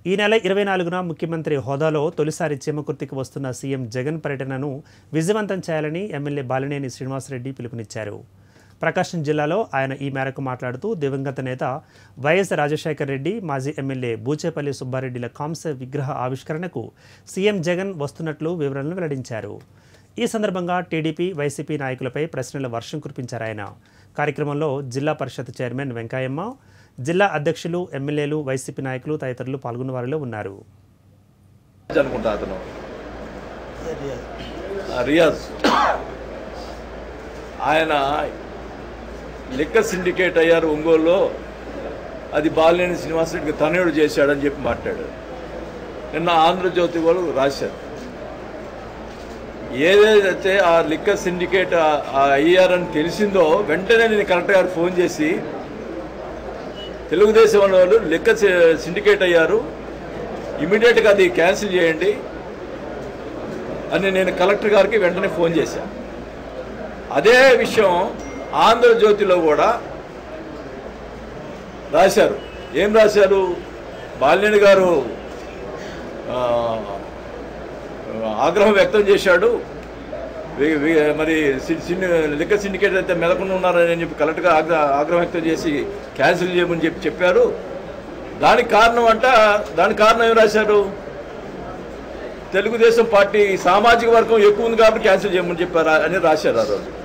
ఈ నెల ఇరవై నాలుగున ముఖ్యమంత్రి హోదాలో తొలిసారి చీమకుర్తికి వస్తున్న సీఎం జగన్ పర్యటనను విజయవంతం చేయాలని ఎమ్మెల్యే బాలినేని శ్రీనివాసరెడ్డి పిలుపునిచ్చారు ప్రకాశం జిల్లాలో ఆయన ఈ మేరకు మాట్లాడుతూ దివంగత నేత వైఎస్ రాజశేఖర్ రెడ్డి మాజీ ఎమ్మెల్యే బూచేపల్లి సుబ్బారెడ్డిల కాంస్య విగ్రహ ఆవిష్కరణకు సీఎం జగన్ వస్తున్నట్లు వివరణలు వెల్లడించారు ఈ సందర్భంగా టీడీపీ వైసీపీ నాయకులపై ప్రశ్నల వర్షం కురిపించారు ఆయన కార్యక్రమంలో జిల్లా పరిషత్ చైర్మన్ వెంకయ్యమ్మ జిల్లా అధ్యక్షులు ఎమ్మెల్యేలు వైసీపీ నాయకులు తదితరులు పాల్గొన్న వారిలో ఉన్నారు అనుకుంటా అతను ఆ, రియాజ్ ఆయన లెక్క సిండికేట్ అయ్యారు ఒంగోలులో అది బాలినేని శ్రీనివాసరెడ్డికి తనయుడు చేశాడని చెప్పి మాట్లాడాడు నిన్న ఆంధ్రజ్యోతి వాళ్ళు రాశారు ఏదైతే ఆ లిక్కర్ సిండికేట్ ఆ- ఆ అయ్యారని తెలిసిందో వెంటనే నేను కలెక్టర్ గారు ఫోన్ చేసి తెలుగుదేశం వాళ్ళు లెక్క సిండికేట్ అయ్యారు ఇమీడియట్గా అది క్యాన్సిల్ చేయండి అని నేను కలెక్టర్ గారికి వెంటనే ఫోన్ చేశాను అదే విషయం ఆంధ్రజ్యోతిలో కూడా రాశారు ఏం రాశారు బాలినేని గారు ఆ, ఆగ్రహం వ్యక్తం చేశాడు వి- వి- మరి సి- సిన్ లిక్కర్ సిండికేట్ అయితే మెదకుండా ఉన్నారని చెప్పి కలెక్టర్గా ఆగ్ర ఆగ్రహం వ్యక్తం చేసి క్యాన్సిల్ చేయమని చెప్పి చెప్పారు దానికి కారణం అంట దానికి కారణం ఏం రాశారు తెలుగుదేశం పార్టీ సామాజిక వర్గం ఎక్కువ ఉంది కాబట్టి క్యాన్సిల్ చేయమని చెప్పారు అని రాశారు ఆ రోజు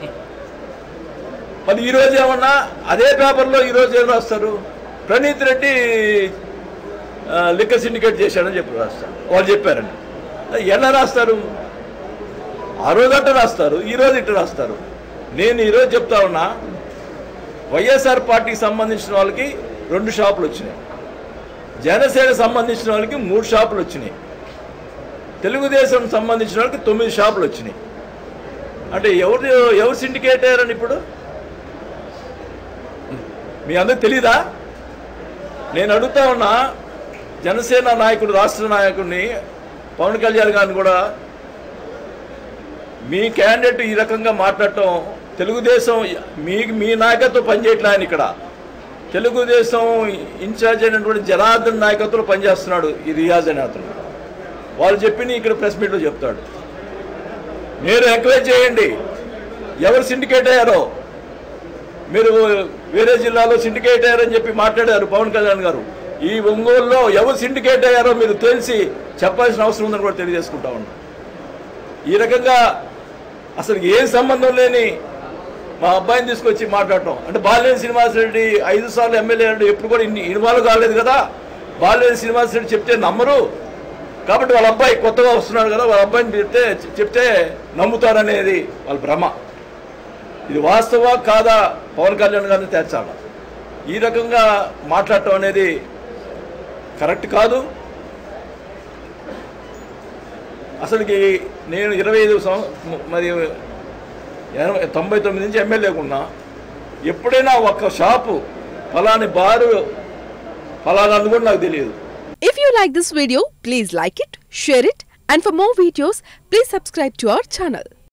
మరి ఈ రోజు ఏమన్నా అదే పేపర్లో ఈ రోజు ఏం రాస్తారు ప్రణీత్ రెడ్డి ఆ, లిక్కర్ సిండికేట్ చేశాడని చెప్పి రాస్తారు వాళ్ళు చెప్పారండి ఎలా రాస్తారు ఆ రోజు అట్ట రాస్తారు ఈ రోజు ఇట్ట రాస్తారు నేను ఈరోజు చెప్తా ఉన్నా వైఎస్ఆర్ పార్టీకి సంబంధించిన వాళ్ళకి రెండు షాపులు వచ్చినాయి జనసేన సంబంధించిన వాళ్ళకి మూడు షాపులు వచ్చినాయి తెలుగుదేశం సంబంధించిన వాళ్ళకి తొమ్మిది షాపులు వచ్చినాయి అంటే ఎవరు ఎవరు సిండికేట్ అయ్యారని ఇప్పుడు మీ అందరికి తెలీదా నేను అడుగుతా ఉన్నా జనసేన నాయకుడు రాష్ట్ర నాయకుడిని పవన్ కళ్యాణ్ గారిని కూడా మీ క్యాండిడేట్ ఈ రకంగా మాట్లాడటం తెలుగుదేశం మీ మీ నాయకత్వం పనిచేయట్లే ఆయన ఇక్కడ తెలుగుదేశం ఇన్ఛార్జ్ అయినటువంటి జనార్దన్ నాయకత్వంలో పనిచేస్తున్నాడు ఈ రియాజ్ అనే అతను వాళ్ళు చెప్పి ఇక్కడ ప్రెస్ మీట్లో చెప్తాడు మీరు ఎంకరేజ్ చేయండి ఎవరు సిండికేట్ అయ్యారో మీరు వేరే జిల్లాలో సిండికేట్ అయ్యారని చెప్పి మాట్లాడారు పవన్ కళ్యాణ్ గారు ఈ ఒంగోలులో ఎవరు సిండికేట్ అయ్యారో మీరు తెలిసి చెప్పాల్సిన అవసరం ఉందని కూడా తెలియజేసుకుంటా ఉన్నాం ఈ రకంగా అసలు ఏం సంబంధం లేని మా అబ్బాయిని తీసుకొచ్చి మాట్లాడటం అంటే బాలినేని శ్రీనివాసరెడ్డి ఐదు సార్లు ఎమ్మెల్యే అయ్యాడు ఎప్పుడు కూడా ఇన్ని ఇన్వాల్వ్ కాలేదు కదా బాలినేని శ్రీనివాసరెడ్డి చెప్తే నమ్మరు కాబట్టి వాళ్ళ అబ్బాయి కొత్తగా వస్తున్నాడు కదా వాళ్ళ అబ్బాయిని చెప్తే చెప్తే నమ్ముతారనేది వాళ్ళ భ్రమ ఇది వాస్తవా కాదా పవన్ కళ్యాణ్ గారిని తేల్చాలి ఈ రకంగా మాట్లాడటం అనేది కరెక్ట్ కాదు అసలుకి నేను ఇరవై ఐదు సంవ మరి ఎనభై తొంభై తొమ్మిది నుంచి ఎమ్మెల్యేకున్నా ఎప్పుడైనా ఒక్క షాపు ఫలాని బారు ఫలానా అని కూడా నాకు తెలియదు If you like this video, please like it, share it, and for more videos, please subscribe to our channel.